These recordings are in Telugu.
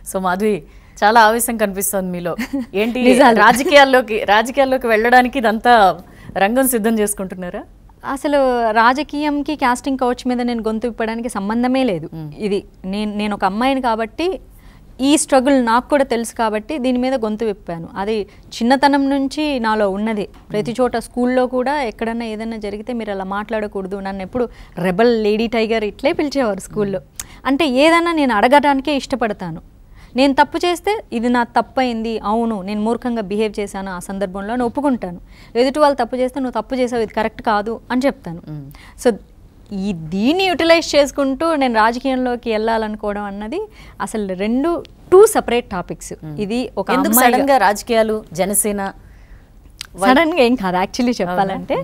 సో మాధవి చాలా ఆవేశం కనిపిస్తుంది మీలో ఏంటి నిజాలు. రాజకీయాల్లోకి రాజకీయాల్లోకి వెళ్ళడానికి ఇదంతా రంగం సిద్ధం చేసుకుంటున్నారా అసలు రాజకీయంకి కాస్టింగ్ కౌచ్ మీద నేను గొంతు విప్పడానికి సంబంధమే లేదు ఇది నేను నేను ఒక అమ్మాయిని కాబట్టి ఈ స్ట్రగుల్ నాకు కూడా తెలుసు కాబట్టి దీని మీద గొంతు విప్పాను అది చిన్నతనం నుంచి నాలో ఉన్నది ప్రతి చోట స్కూల్లో కూడా ఎక్కడన్నా ఏదైనా జరిగితే మీరు అలా మాట్లాడకూడదు నన్ను ఎప్పుడు రెబల్ లేడీ టైగర్ ఇట్లే పిలిచేవారు స్కూల్లో అంటే ఏదన్నా నేను అడగడానికే ఇష్టపడతాను నేను తప్పు చేస్తే ఇది నా తప్పు అయింది అవును నేను మూర్ఖంగా బిహేవ్ చేశాను ఆ సందర్భంలో నేను ఒప్పుకుంటాను ఎదుటి వాళ్ళు తప్పు చేస్తే నువ్వు తప్పు చేసావు ఇది కరెక్ట్ కాదు అని చెప్తాను సో ఈ దీన్ని యూటిలైజ్ చేసుకుంటూ నేను రాజకీయంలోకి వెళ్ళాలనుకోవడం అన్నది అసలు రెండు టూ సపరేట్ టాపిక్స్ ఇది ఒక ఎందుకు అమ్మాయిగా- సడన్ గా రాజకీయాలు జనసేన సడన్ గా ఏం కాదు యాక్చువల్లీ చెప్పాలంటే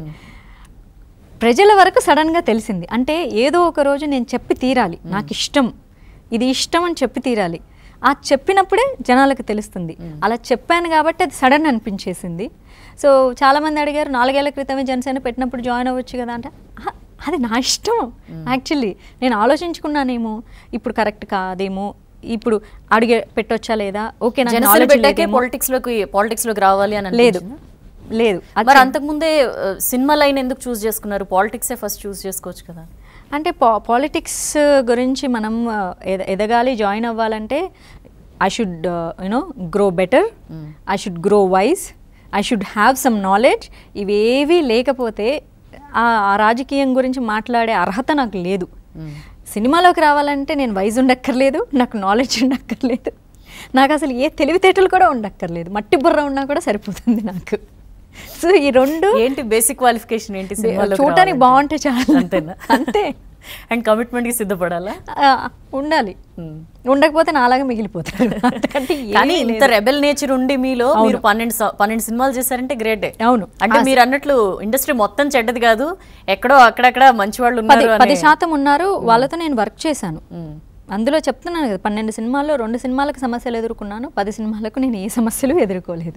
ప్రజల వరకు సడన్ గా తెలిసింది అంటే ఏదో ఒక రోజు నేను చెప్పి తీరాలి నాకు ఇష్టం ఇది ఇష్టం అని చెప్పి తీరాలి ఆ చెప్పినప్పుడే జనాలకు తెలుస్తుంది అలా చెప్పాను కాబట్టి అది సడన్ అనిపించేసింది సో చాలా మంది అడిగారు నాలుగేళ్ల క్రితమే జనసేన పెట్టినప్పుడు జాయిన్ అవ్వచ్చు కదా అంటే "ఆహా, అది నా ఇష్టం యాక్చువల్లీ నేను ఆలోచించుకున్నానేమో ఇప్పుడు కరెక్ట్ కాదేమో ఇప్పుడు అడిగే పెట్టొచ్చా లేదా ఓకే నాకు జనసేన knowledge పెట్టాకే లేదేమో. పాలిటిక్స్ లోకి పాలిటిక్స్ లోకి రావాలి అని లేదు అనిపించిందా? లేదు అది మరి అంతకుముందే ఆ, సినిమా లైన్ ఎందుకు చూస్ చేసుకున్నారు పాలిటిక్సే ఫస్ట్ చూస్ చేసుకోవచ్చు కదా అంటే పా పాలిటిక్స్ గురించి మనం ఆ, ఎద- ఎదగాలి జాయిన్ అవ్వాలంటే I should you know grow better I should grow wise I should have some knowledge ఇవేవీ లేకపోతే ఆ ఆ రాజకీయం గురించి మాట్లాడే అర్హత నాకు లేదు సినిమాలోకి రావాలంటే నేను వైజ్ ఉండక్కర్లేదు నాకు నాలెడ్జ్ ఉండక్కర్లేదు నాకు అసలు ఏ తెలివితేటలు కూడా ఉండక్కర్లేదు మట్టి బుర్ర ఉన్నా కూడా సరిపోతుంది నాకు సో ఈ రెండు ఏంటి బేసిక్ క్వాలిఫికేషన్ ఏంటి సినిమాలో చూడటానికి బాగుంటే చాలు అంతేనా అంతే అండ్ కమిట్మెంట్ కి సిద్ధపడాలా ఆ, ఉండాలి ఉండకపోతే నాలాగా మిగిలిపోతారు అంతకంటే ఏమీ కానీ ఇంత లేదు. రెబెల్ నేచర్ ఉండి మీలో మీరు పన్నెండు స- పన్నెండు సినిమాలు చేశారంటే గ్రేటే అవును. అంటే మీరు అన్నట్లు ఇండస్ట్రీ మొత్తం చెడ్డది కాదు ఎక్కడో అక్కడక్కడ మంచి వాళ్ళు పది ఉన్నారు పది అనే- శాతం ఉన్నారు వాళ్ళతో నేను వర్క్ చేశాను మ్మ్. అందులో చెప్తున్నాను కదా పన్నెండు సినిమాల్లో రెండు సినిమాలకు సమస్యలు ఎదుర్కొన్నాను పది సినిమాలకు నేను ఏ సమస్యలు ఎదుర్కోలేదు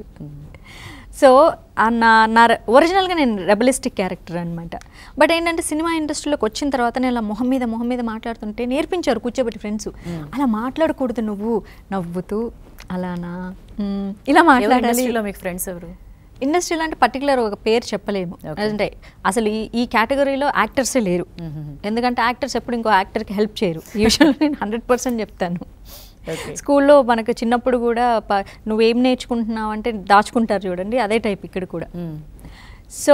సో ఆ నా నా ఒరిజినల్గా నేను రెబలిస్టిక్ క్యారెక్టర్ అనమాట బట్ ఏంటంటే సినిమా ఇండస్ట్రీలోకి వచ్చిన తర్వాత నేను ఇలా మొహం మీద మొహం మీద మాట్లాడుతుంటే నేర్పించారు కూర్చోబెట్టి ఫ్రెండ్స్ అలా మాట్లాడకూడదు నువ్వు నవ్వుతూ అలానా మ్మ్, ఇలా ఎవరు మాట్లాడాలి ఇండస్ట్రీలో మీకు ఫ్రెండ్స్ ఎవరు ఇండస్ట్రీలో అంటే పర్టికులర్ ఒక పేరు చెప్పలేము అంటే అసలు ఈ ఈ కేటగిరీలో యాక్టర్సే లేరు ఎందుకంటే యాక్టర్స్ ఎప్పుడు ఇంకో యాక్టర్కి హెల్ప్ చేయరు ఈ విషయంలో నేను హండ్రెడ్ పర్సెంట్ చెప్తాను Okay. స్కూల్లో మనకు చిన్నప్పుడు కూడా ప- నువ్వేం నేర్చుకుంటున్నావు అంటే దాచుకుంటారు చూడండి అదే టైప్ ఇక్కడ కూడా మ్మ్. సో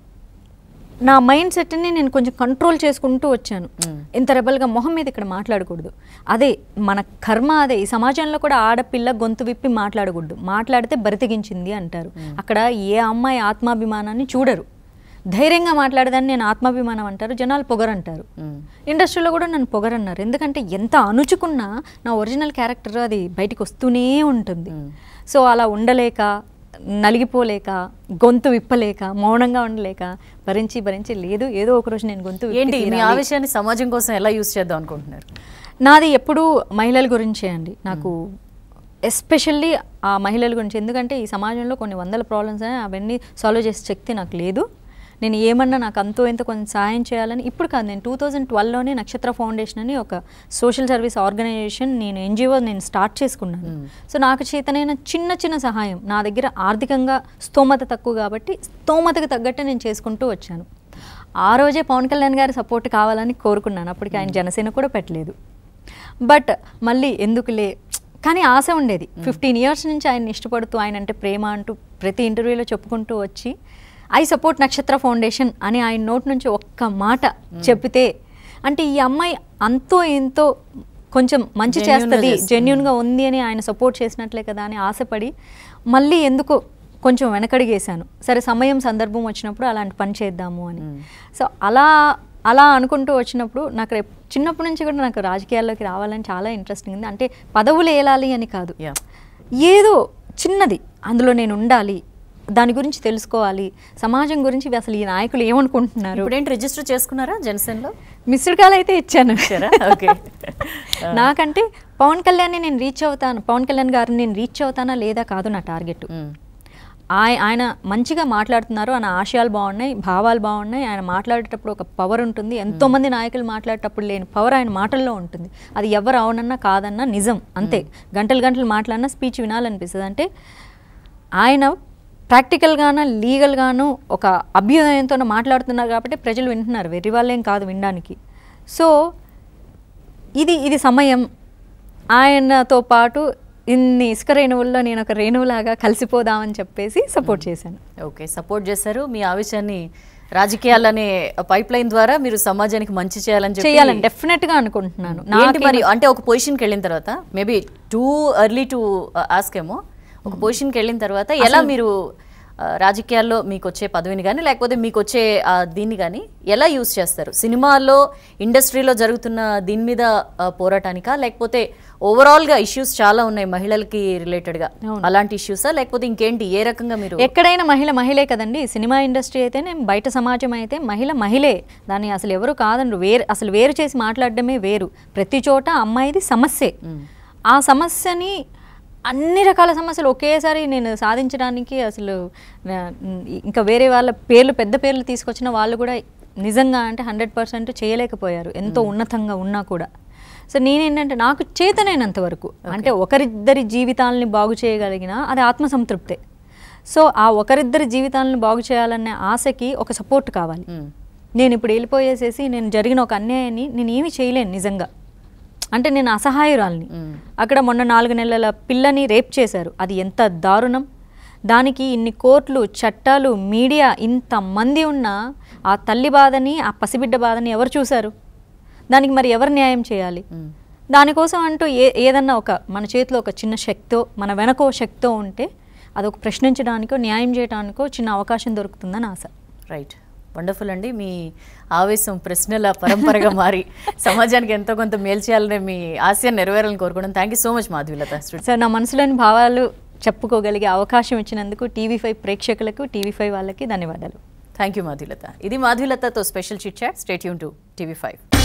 నా మైండ్ సెట్ని నేను కొంచెం కంట్రోల్ చేసుకుంటూ వచ్చాను ఇంత రెబల్గా మొహం మీద ఇక్కడ మాట్లాడకూడదు అదే మన కర్మ అదే ఈ సమాజంలో కూడా ఆడపిల్ల గొంతు విప్పి మాట్లాడకూడదు మాట్లాడితే బరితెగించింది అంటారు అక్కడ ఏ అమ్మాయి ఆత్మాభిమానాన్ని చూడరు ధైర్యంగా మాట్లాడదాన్ని నేను ఆత్మాభిమానం అంటారు జనాలు పొగరంటారు మ్మ్. ఇండస్ట్రీలో కూడా నన్ను పొగరన్నారు ఎందుకంటే ఎంత అణుచుకున్నా నా ఒరిజినల్ క్యారెక్టర్ అది బయటికి వస్తూనే ఉంటుంది సో అలా ఉండలేక నలిగిపోలేక గొంతు విప్పలేక మౌనంగా ఉండలేక భరించి భరించి లేదు ఏదో ఒక రోజు నేను గొంతు విప్పి ఏంటి మీ తీరాలి. ఆవేశాన్ని సమాజం కోసం ఎలా యూస్ చేద్దాం అనుకుంటున్నారు నాది ఎప్పుడూ మహిళల గురించే అండి నాకు ఎస్పెషల్లీ ఆ మహిళల గురించి ఎందుకంటే ఈ సమాజంలో కొన్ని వందల ప్రాబ్లమ్స్ అని అవన్నీ సాల్వ్ చేసే శక్తి నాకు లేదు నేను ఏమన్నా నాకు అంతో ఎంతో కొంచెం సహాయం చేయాలని ఇప్పుడు కాదు నేను టూ థౌజండ్ ట్వెల్వ్లోనే నక్షత్ర ఫౌండేషన్ అని ఒక సోషల్ సర్వీస్ ఆర్గనైజేషన్ నేను ఎన్జిఓ నేను స్టార్ట్ చేసుకున్నాను సో నాకు చేతనైన చిన్న చిన్న సహాయం నా దగ్గర ఆర్థికంగా స్తోమత తక్కువ కాబట్టి స్తోమతకు తగ్గట్టు నేను చేసుకుంటూ వచ్చాను ఆ రోజే పవన్ కళ్యాణ్ గారి సపోర్ట్ కావాలని కోరుకున్నాను అప్పటికి ఆయన జనసేన కూడా పెట్టలేదు బట్ మళ్ళీ ఎందుకులే కానీ ఆశ ఉండేది ఫిఫ్టీన్ ఇయర్స్ నుంచి ఆయన ఇష్టపడుతూ ఆయన అంటే ప్రేమ అంటూ ప్రతి ఇంటర్వ్యూలో చెప్పుకుంటూ వచ్చి ఐ సపోర్ట్ నక్షత్ర ఫౌండేషన్ అని ఆయన నోట్ నుంచి ఒక్క మాట చెప్పితే అంటే ఈ అమ్మాయి అంతో ఎంతో కొంచెం మంచి Genuine గా చేస్తుంది చేస్తుంది. జెన్యున్గా ఉంది అని ఆయన సపోర్ట్ చేసినట్లే కదా అని ఆశపడి మళ్ళీ ఎందుకో కొంచెం వెనకడిగేశాను సరే సమయం సందర్భం వచ్చినప్పుడు అలాంటి పని చేద్దాము అని సో అలా అలా అనుకుంటూ వచ్చినప్పుడు నాకు రేపు చిన్నప్పటి నుంచి కూడా నాకు రాజకీయాల్లోకి రావాలని చాలా ఇంట్రెస్టింగ్ ఉంది అంటే పదవులు ఏలాలి అని కాదు యా ఏదో చిన్నది అందులో నేను ఉండాలి దాని గురించి తెలుసుకోవాలి సమాజం గురించి అసలు ఈ నాయకులు ఏమనుకుంటున్నారు ఇప్పుడు ఏంటి రిజిస్టర్ చేసుకున్నారా జనసేనలో మిస్డ్ కాల్ అయితే ఇచ్చాను ఇచ్చారా? ఓకే. నాకంటే పవన్ కళ్యాణ్ని నేను రీచ్ అవుతాను పవన్ కళ్యాణ్ గారిని నేను రీచ్ అవుతానా లేదా కాదు నా టార్గెట్ మ్మ్. ఆయ ఆయన మంచిగా మాట్లాడుతున్నారు ఆయన ఆశయాలు బాగున్నాయి భావాలు బాగున్నాయి ఆయన మాట్లాడేటప్పుడు ఒక పవర్ ఉంటుంది ఎంతోమంది నాయకులు మాట్లాడేటప్పుడు లేని పవర్ ఆయన మాటల్లో ఉంటుంది అది ఎవరు అవునన్నా కాదన్నా నిజం అంతే గంటలు గంటలు మాట్లాడినా స్పీచ్ వినాలనిపిస్తుంది అంటే ఆయన ప్రాక్టికల్గాను లీగల్గాను ఒక అభ్యుదయంతో మాట్లాడుతున్నారు కాబట్టి ప్రజలు వింటున్నారు వెర్రి వాళ్ళేం కాదు వినడానికి సో ఇది ఇది సమయం ఆయనతో పాటు ఇన్ని ఇసుక రేణువుల్లో నేను ఒక రేణువులాగా కలిసిపోదామని చెప్పేసి సపోర్ట్ చేశాను ఓకే సపోర్ట్ చేశారు మీ ఆవేశాన్ని రాజకీయాలనే పైప్ లైన్ ద్వారా మీరు సమాజానికి మంచి చేయాలని చెప్పి చేయాలని డెఫినెట్గా అనుకుంటున్నాను ఏంటి నాకేం- మరి అంటే ఒక పొజిషన్కి వెళ్ళిన తర్వాత maybe too early to ask ఏమో ఒక పొజిషన్కి వెళ్ళిన తర్వాత ఎలా మీరు ఆ, రాజకీయాల్లో మీకు వచ్చే పదవిని కానీ లేకపోతే మీకు వచ్చే ఆ, దీన్ని కానీ ఎలా యూస్ చేస్తారు సినిమాల్లో ఇండస్ట్రీలో జరుగుతున్న దీని మీద ఆ, పోరాటానికా లేకపోతే ఓవరాల్గా ఇష్యూస్ చాలా ఉన్నాయి మహిళలకి రిలేటెడ్గా అలాంటి ఇష్యూసా లేకపోతే ఇంకేంటి ఏ రకంగా మీరు ఎక్కడైనా మహిళ మహిళే కదండి సినిమా ఇండస్ట్రీ అయితేనే బయట సమాజం అయితే మహిళ మహిళే దాన్ని అసలు ఎవరు కాదండి వేరు అసలు వేరు చేసి మాట్లాడడమే వేరు ప్రతి చోట అమ్మాయిది సమస్యే ఆ సమస్యని అన్ని రకాల సమస్యలు ఒకేసారి నేను సాధించడానికి అసలు నా- ఇంకా వేరే వాళ్ళ పేర్లు పెద్ద పేర్లు తీసుకొచ్చిన వాళ్ళు కూడా నిజంగా అంటే హండ్రెడ్ పర్సెంట్ చేయలేకపోయారు ఎంతో ఉన్నతంగా ఉన్నా కూడా సో నేనేంటంటే నాకు చేతనైనంత వరకు అంటే ఒకరిద్దరి జీవితాలని బాగు చేయగలిగిన అది ఆత్మసంతృప్తే సో ఆ ఒకరిద్దరి జీవితాలను బాగు చేయాలనే ఆశకి ఒక సపోర్ట్ కావాలి మ్మ్. నేను ఇప్పుడు వెళ్ళిపోయేసేసి నేను జరిగిన ఒక అన్యాయాన్ని నేను ఏమీ చేయలేను నిజంగా అంటే నేను అసహాయురాల్ని మ్మ్. అక్కడ మొన్న నాలుగు నెలల పిల్లని రేప్ చేశారు అది ఎంత దారుణం దానికి ఇన్ని కోర్టులు చట్టాలు మీడియా ఇంతమంది ఉన్నా ఆ తల్లి బాధని ఆ పసిబిడ్డ బాధని ఎవరు చూశారు దానికి మరి ఎవరు న్యాయం చేయాలి మ్మ్. దానికోసం అంటూ ఏ ఏదన్నా ఒక మన చేతిలో ఒక చిన్న శక్తో మన వెనకో శక్తో ఉంటే అదొక ప్రశ్నించడానికో న్యాయం చేయడానికో చిన్న అవకాశం దొరుకుతుందని ఆశ రైట్ వండర్ఫుల్ అండి మీ ఆవేశం ప్రశ్నల పరంపరగా మారి సమాజానికి ఎంతో కొంత మేలు చేయాలనే మీ ఆశయాన్ని నెరవేరాలని కోరుకోవడం thank you so much Madhavilatha sir నా మనసులోని భావాలు చెప్పుకోగలిగే అవకాశం ఇచ్చినందుకు టీవీ ఫైవ్ ప్రేక్షకులకు టీవీ ఫైవ్ వాళ్ళకి ధన్యవాదాలు థ్యాంక్ యూ మాధవీలత ఇది మాధవీలతతో స్పెషల్ చిట్ చాట్ స్టేట్ యూన్ టు టీవీ ఫైవ్